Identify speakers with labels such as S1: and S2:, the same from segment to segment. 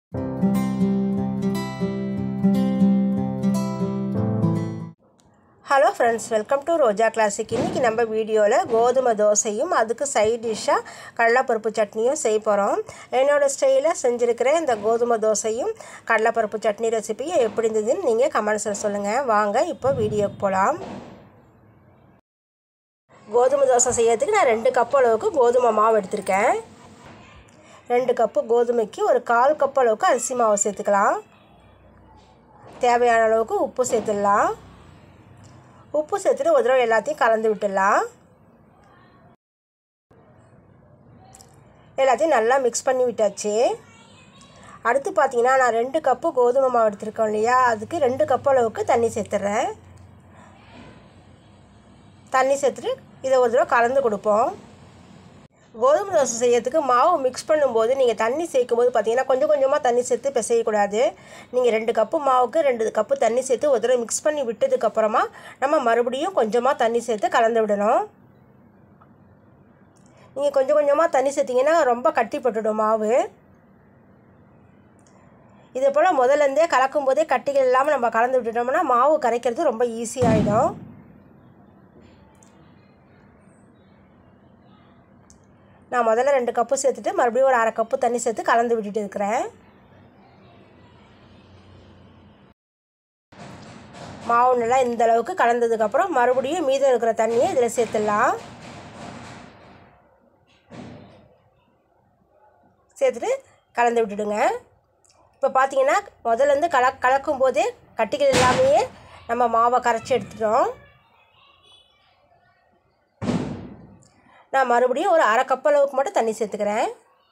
S1: hello friends welcome to Roja classic இன்றைக்கி நம்ம வீடியோவில் கோதுமை தோசையும் அதுக்கு சைட் டிஷ்ஷாக கடலைப்பருப்பு சட்னியும் செய்ய போகிறோம் என்னோடய ஸ்டைலில் செஞ்சுருக்கிற இந்த கோதுமை தோசையும் கடலைப்பருப்பு சட்னி ரெசிபியும் எப்படி இருந்ததுன்னு நீங்கள் கமெண்ட்ஸில் சொல்லுங்கள் வாங்க இப்போ வீடியோக்கு போகலாம் கோதுமை தோசை செய்யறதுக்கு நான் ரெண்டு கப் அளவுக்கு கோதுமை மாவு எடுத்திருக்கேன் ரெண்டு கப்பு கோதுமைக்கு ஒரு கால் கப் அளவுக்கு அரிசி மாவு சேர்த்துக்கலாம் தேவையான அளவுக்கு உப்பு சேர்த்துடலாம் உப்பு சேர்த்துட்டு ஒரு தடவை எல்லாத்தையும் கலந்து விட்டுடலாம் எல்லாத்தையும் நல்லா மிக்ஸ் பண்ணி விட்டாச்சு அடுத்து பார்த்தீங்கன்னா நான் ரெண்டு கப்பு கோதுமை மாவு எடுத்துருக்கோம் இல்லையா அதுக்கு ரெண்டு கப் அளவுக்கு தண்ணி சேர்த்துட்றேன் தண்ணி சேர்த்துட்டு இதை ஒரு தடவை கலந்து கொடுப்போம் கோதுமை தோசை செய்யறதுக்கு மாவு மிக்ஸ் பண்ணும்போது நீங்கள் தண்ணி சேர்க்கும்போது பார்த்தீங்கன்னா கொஞ்சம் கொஞ்சமாக தண்ணி சேர்த்து பிசையக்கூடாது நீங்கள் ரெண்டு கப்பு மாவுக்கு ரெண்டு கப்பு தண்ணி சேர்த்து ஒரு தடவை மிக்ஸ் பண்ணி விட்டதுக்கப்புறமா நம்ம மறுபடியும் கொஞ்சமாக தண்ணி சேர்த்து கலந்து விடணும் நீங்கள் கொஞ்சம் கொஞ்சமாக தண்ணி சேர்த்திங்கன்னா ரொம்ப கட்டி போட்டுடும் மாவு இதே போல் முதல்லேருந்தே கலக்கும் போதே கட்டிகள் இல்லாமல் நம்ம கலந்து விட்டுட்டோம்னா மாவு கரைக்கிறது ரொம்ப ஈஸியாகிடும் நான் முதல்ல ரெண்டு கப்பு சேர்த்துட்டு மறுபடியும் ஒரு அரை கப்பு தண்ணி சேர்த்து கலந்து விட்டுட்டு இருக்கிறேன் மாவு நல்லா இந்த அளவுக்கு கலந்ததுக்கப்புறம் மறுபடியும் மீதம் இருக்கிற தண்ணியை இதில் சேர்த்துடலாம் சேர்த்துட்டு கலந்து விட்டுடுங்க இப்போ பார்த்தீங்கன்னா முதல்லேருந்து கல கலக்கும் போதே கட்டிகள் இல்லாமையே நம்ம மாவை கரைச்சி எடுத்துட்டோம் நான் மறுபடியும் ஒரு அரை கப் அளவுக்கு மட்டும் தண்ணி சேர்த்துக்கிறேன்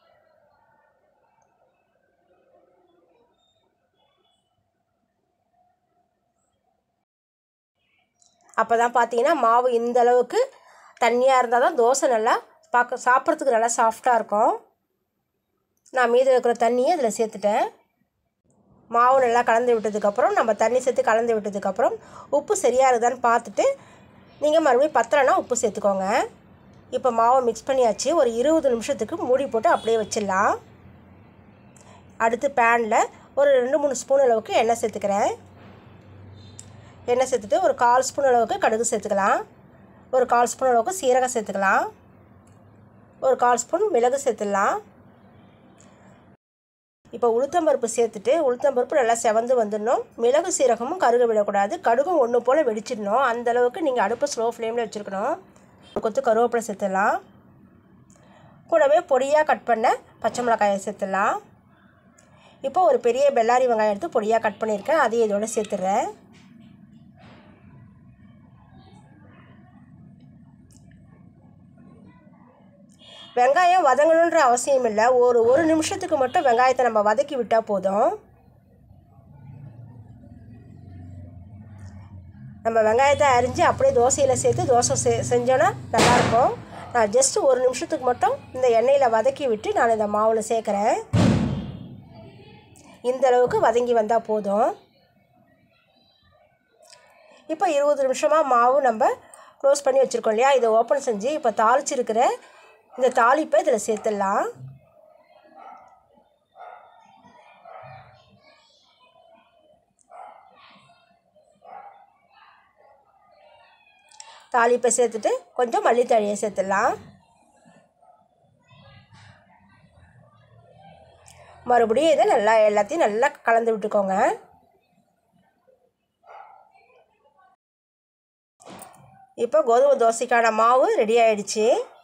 S1: அப்போ தான் பார்த்தீங்கன்னா மாவு இந்த அளவுக்கு தண்ணியாக இருந்தால் தான் தோசை நல்லா பார்க்க சாப்பிட்றதுக்கு நல்லா சாஃப்டாக இருக்கும் நான் மீதி இருக்கிற தண்ணியை இதில் சேர்த்துட்டேன் மாவு நல்லா கலந்து விட்டதுக்கப்புறம் நம்ம தண்ணி சேர்த்து கலந்து விட்டதுக்கப்புறம் உப்பு சரியாக இருக்குதான்னு பார்த்துட்டு நீங்கள் மறுபடியும் பத்தலைன்னா உப்பு சேர்த்துக்கோங்க இப்போ மாவை மிக்ஸ் பண்ணியாச்சு ஒரு இருபது நிமிஷத்துக்கு மூடி போட்டு அப்படியே வச்சிடலாம் அடுத்து பேனில் ஒரு ரெண்டு மூணு ஸ்பூன் அளவுக்கு எண்ணெய் சேர்த்துக்கிறேன் எண்ணெய் சேர்த்துட்டு ஒரு கால் ஸ்பூன் அளவுக்கு கடுகு சேர்த்துக்கலாம் ஒரு கால் ஸ்பூன் அளவுக்கு சீரகம் சேர்த்துக்கலாம் ஒரு கால் ஸ்பூன் மிளகு சேர்த்துடலாம் இப்போ உளுத்தம்பருப்பு சேர்த்துட்டு உளுத்தம்பருப்பு நல்லா செவந்து வந்துடணும் மிளகு சீரகமும் கருக விடக்கூடாது கடுகும் ஒன்று போல் வெடிச்சிடணும் அந்தளவுக்கு நீங்கள் அடுப்பை ஸ்லோ ஃப்ளேமில் வச்சுருக்கணும் கொத்து கருவேப்பிலை சேர்த்துடலாம் கூடவே பொடியாக கட் பண்ண பச்சை மிளகாயை சேர்த்துடலாம் இப்போ ஒரு பெரிய பெல்லாரி வெங்காயம் எடுத்து பொடியாக கட் பண்ணியிருக்கேன் அதையும் இதோட சேர்த்துட்றேன் வெங்காயம் வதங்கணுன்ற அவசியம் இல்லை ஒரு ஒரு நிமிஷத்துக்கு மட்டும் வெங்காயத்தை நம்ம வதக்கி விட்டால் போதும் நம்ம வெங்காயத்தை அரிஞ்சு அப்படியே தோசையில் சேர்த்து தோசை செ செஞ்சோன்னா நல்லாயிருக்கும் நான் ஜஸ்ட்டு ஒரு நிமிஷத்துக்கு மட்டும் இந்த எண்ணெயில் வதக்கி விட்டு நான் இந்த மாவில் சேர்க்குறேன் இந்த அளவுக்கு வதங்கி வந்தால் போதும் இப்போ இருபது நிமிஷமாக மாவு நம்ம க்ளோஸ் பண்ணி வச்சுருக்கோம் இல்லையா இதை ஓப்பன் செஞ்சு இப்போ தாளிச்சிருக்கிற இந்த தாளிப்பை இதில் சேர்த்துடலாம் தாளிப்பை சேர்த்துட்டு கொஞ்சம் மல்லித்தழையை சேர்த்துடலாம் மறுபடியும் இதை நல்லா எல்லாத்தையும் நல்லா கலந்து விட்டுக்கோங்க இப்போ கோதுமை தோசைக்கான மாவு ரெடி ஆயிடுச்சு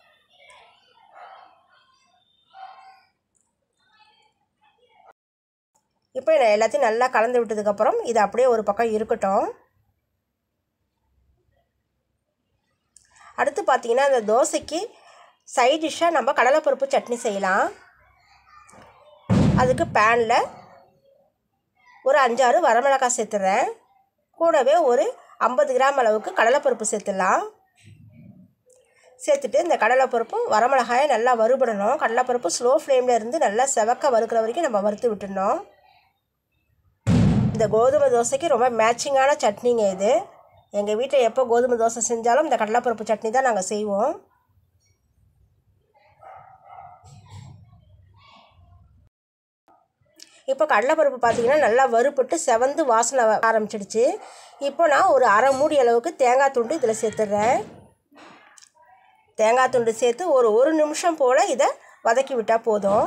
S1: இப்போ நான் எல்லாத்தையும் நல்லா கலந்து விட்டதுக்கப்புறம் இது அப்படியே ஒரு பக்கம் இருக்கட்டும் அடுத்து பார்த்திங்கன்னா அந்த தோசைக்கு சைட் டிஷ்ஷாக நம்ம கடலைப்பருப்பு சட்னி செய்யலாம் அதுக்கு பேனில் ஒரு அஞ்சாறு வரமிளகாய் சேர்த்துறேன் கூடவே ஒரு ஐம்பது கிராம் அளவுக்கு கடலைப்பருப்பு சேர்த்துடலாம் சேர்த்துட்டு இந்த கடலைப்பருப்பு வரமிளகாயை நல்லா வறுபடணும் கடலைப்பருப்பு ஸ்லோ ஃப்ளேமில் இருந்து நல்லா செவக்க வறுக்கிற வரைக்கும் நம்ம வறுத்து விட்டுடணும் இந்த கோதுமை தோசைக்கு ரொம்ப மேட்சிங்கான சட்னிங்க இது எங்கள் வீட்டில் எப்போ கோதுமை தோசை செஞ்சாலும் இந்த கடலைப்பருப்பு சட்னி தான் நாங்கள் செய்வோம் இப்போ கடலைப்பருப்பு பார்த்தீங்கன்னா நல்லா வறுபட்டு செவந்து வாசனை வ- ஆரம்பிச்சிடுச்சு இப்போ நான் ஒரு அரை மூடி அளவுக்கு தேங்காய் துண்டு இதில் சேர்த்துடுறேன் தேங்காய் துண்டு சேர்த்து ஒரு ஒரு நிமிஷம் போல் இதை வதக்கி விட்டால் போதும்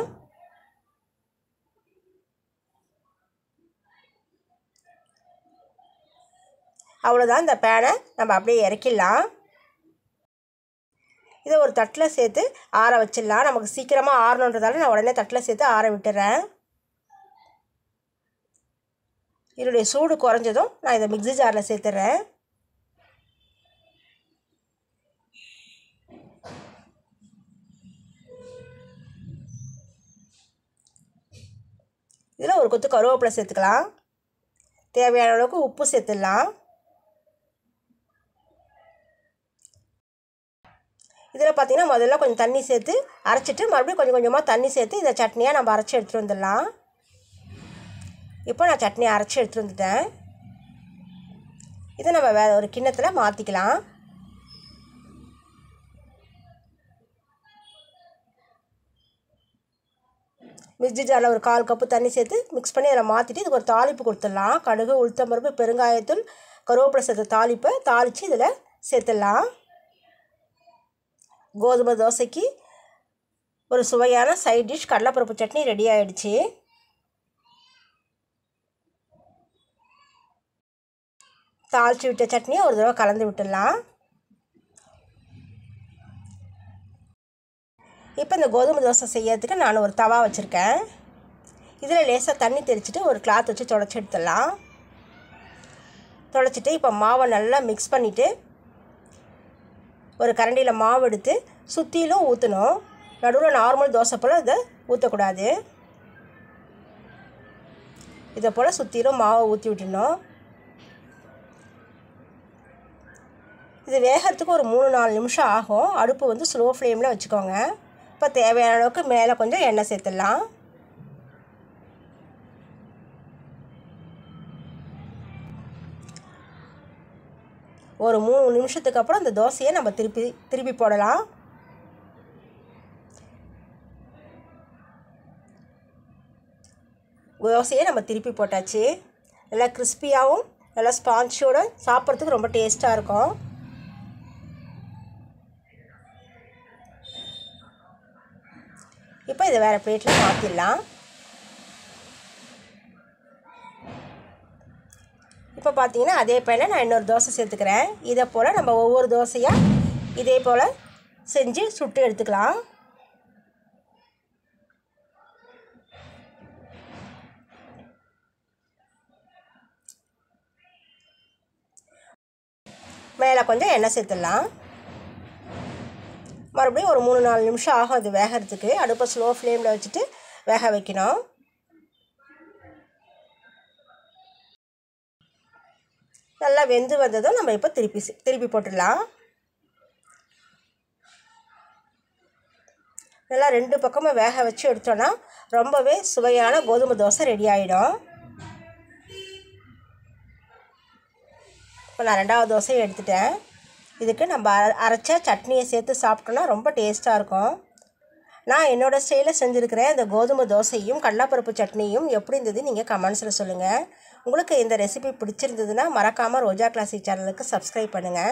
S1: அவ்வளோதான் இந்த பேனை நம்ம அப்படியே இறக்கிடலாம் இதை ஒரு தட்டில் சேர்த்து ஆற வச்சிடலாம் நமக்கு சீக்கிரமாக ஆறணுன்றதால நான் உடனே தட்டில் சேர்த்து ஆற விட்டுறேன் இதனுடைய சூடு குறைஞ்சதும் நான் இதை மிக்ஸி ஜாரில் சேர்த்துறேன் இதில் ஒரு கொத்து கருவேப்பிலை சேர்த்துக்கலாம் தேவையான அளவுக்கு உப்பு சேர்த்துடலாம் இதில் பார்த்தீங்கன்னா முதல்ல கொஞ்சம் தண்ணி சேர்த்து அரைச்சிட்டு மறுபடியும் கொஞ்சம் கொஞ்சமாக தண்ணி சேர்த்து இதை சட்னியாக நம்ம அரைச்சி எடுத்துகிட்டு வந்துடலாம் இப்போ நான் சட்னி அரைச்சி எடுத்துகிட்டு வந்துட்டேன் இதை நம்ம வேறு ஒரு கிண்ணத்தில் மாற்றிக்கலாம் மிக்ஸி ஜாரில் ஒரு கால் கப்பு தண்ணி சேர்த்து மிக்ஸ் பண்ணி அதில் மாற்றிட்டு இதுக்கு ஒரு தாளிப்பு கொடுத்துடலாம் கடுகு உளுத்தம்பருப்பு பெருங்காயத்தூள் கருவேப்பிலை சேர்த்த தாளிப்பை தாளித்து இதில் சேர்த்துடலாம் கோதுமை தோசைக்கு ஒரு சுவையான சைட் டிஷ் கடலைப்பருப்பு சட்னி ரெடி ஆயிடுச்சு தாளித்து விட்ட சட்னியை ஒரு தடவை கலந்து விட்டுடலாம் இப்போ இந்த கோதுமை தோசை செய்யறதுக்கு நான் ஒரு தவா வச்சுருக்கேன் இதில் லேசாக தண்ணி தெளிச்சிட்டு ஒரு கிளாத் வச்சு தொடச்சி எடுத்துடலாம் தொடச்சிட்டு இப்போ மாவை நல்லா மிக்ஸ் பண்ணிவிட்டு ஒரு கரண்டியில் மாவு எடுத்து சுற்றிலும் ஊற்றணும் நடுவில் நார்மல் தோசை போல் இதை ஊற்றக்கூடாது இதை போல் சுற்றிலும் மாவை ஊற்றி விட்டுணும் இது வேகிறதுக்கு ஒரு மூணு நாலு நிமிஷம் ஆகும் அடுப்பு வந்து ஸ்லோ ஃப்ளேமில் வச்சுக்கோங்க இப்போ தேவையான அளவுக்கு மேலே கொஞ்சம் எண்ணெய் சேர்த்துடலாம் ஒரு மூணு நிமிஷத்துக்கு அப்புறம் இந்த தோசையை நம்ம திருப்பி திருப்பி போடலாம் தோசையை நம்ம திருப்பி போட்டாச்சு நல்லா கிறிஸ்பியாகவும் நல்லா ஸ்பாஞ்சோட சாப்பிட்றதுக்கு ரொம்ப டேஸ்ட்டாக இருக்கும் இப்போ இதை வேறு பிளேட்டில் மாற்றிடலாம் இப்போ பார்த்தீங்கன்னா அதே பேனில் நான் இன்னொரு தோசை சேர்த்துக்கிறேன் இதை போல் நம்ம ஒவ்வொரு தோசையாக இதே போல் செஞ்சு சுட்டு எடுத்துக்கலாம் மேலே கொஞ்சம் எண்ணெய் சேர்த்துடலாம் மறுபடியும் ஒரு மூணு நாலு நிமிஷம் ஆகும் அது வேகிறதுக்கு அடுப்பை ஸ்லோ ஃப்ளேமில் வச்சுட்டு வேக வைக்கணும் நல்லா வெந்து வந்ததும் நம்ம இப்போ திருப்பி சி- திருப்பி போட்டுடலாம் நல்லா ரெண்டு பக்கமும் வேக வச்சு எடுத்தோன்னா ரொம்பவே சுவையான கோதுமை தோசை ரெடி ஆகிடும் இப்போ நான் ரெண்டாவது தோசையை எடுத்துட்டேன் இதுக்கு நம்ம அர- அரைச்ச சட்னியை சேர்த்து சாப்பிட்டோன்னா ரொம்ப டேஸ்ட்டாக இருக்கும் நான் என்னோடய ஸ்டைலில் செஞ்சுருக்கிறேன் இந்த கோதுமை தோசையும் கடலைப்பருப்பு சட்னியும் எப்படி இருந்தது நீங்கள் கமெண்ட்ஸில் சொல்லுங்கள் உங்களுக்கு இந்த ரெசிபி பிடிச்சிருந்ததுன்னா மறக்காமல் ரோஜா கிளாசிக் சேனலுக்கு சப்ஸ்கிரைப் பண்ணுங்கள்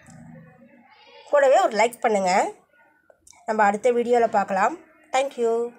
S1: கூடவே ஒரு லைக் பண்ணுங்கள் நம்ம அடுத்த வீடியோவில் பார்க்கலாம் தேங்க்யூ